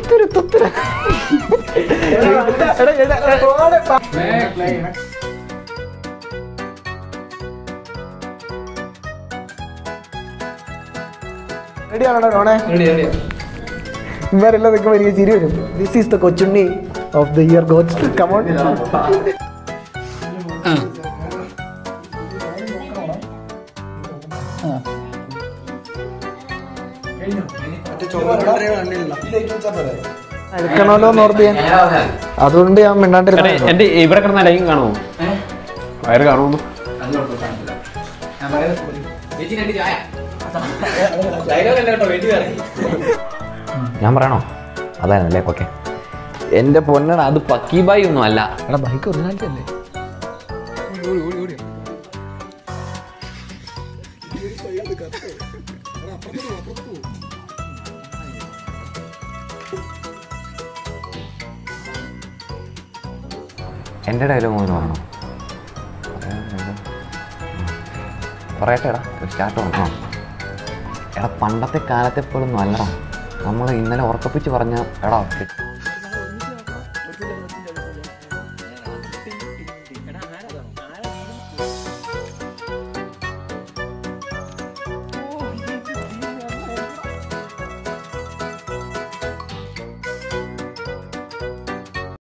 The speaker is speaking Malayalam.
തുത്തുരു തുത്തുരു എടാ, എടാ, എടാ. റെഡിയാണോ ഡോണേ ഇവരെല്ലാം നിൽക്കുമ്പോൾ എനിക്ക് ചിരി വരും this is the Kochunni of the year gods come on എടുക്കണമല്ലോ എന്ന് ഓർത്ത് ഞാൻ അതുകൊണ്ട് ഞാൻ മിണ്ടാണ്ടിരുന്ന എന്റെ ഇവിടെ കിടന്ന ലൈൻ കാണുമോ വയറ് കാണുമോ ഞാൻ പറയണോ അതായിരുന്നല്ലേ ഓക്കെ എന്റെ പൊന്നട അത് പക്കീബായി ഒന്നും അല്ല എടാ ബൈക്ക് ഒറിജിനാലിറ്റി അല്ലേ എന്റെ ഡയലോഗ് ഒന്ന് പറയണോ പറയട്ടെ എടാ സ്റ്റാർട്ട് ചെയ്യണം ആ എടാ പണ്ടത്തെ കാലത്തെ പോലൊന്നും അല്ലടാ നമ്മൾ ഇന്നലെ ഉറക്കപ്പിച്ച് പറഞ്ഞ എടാ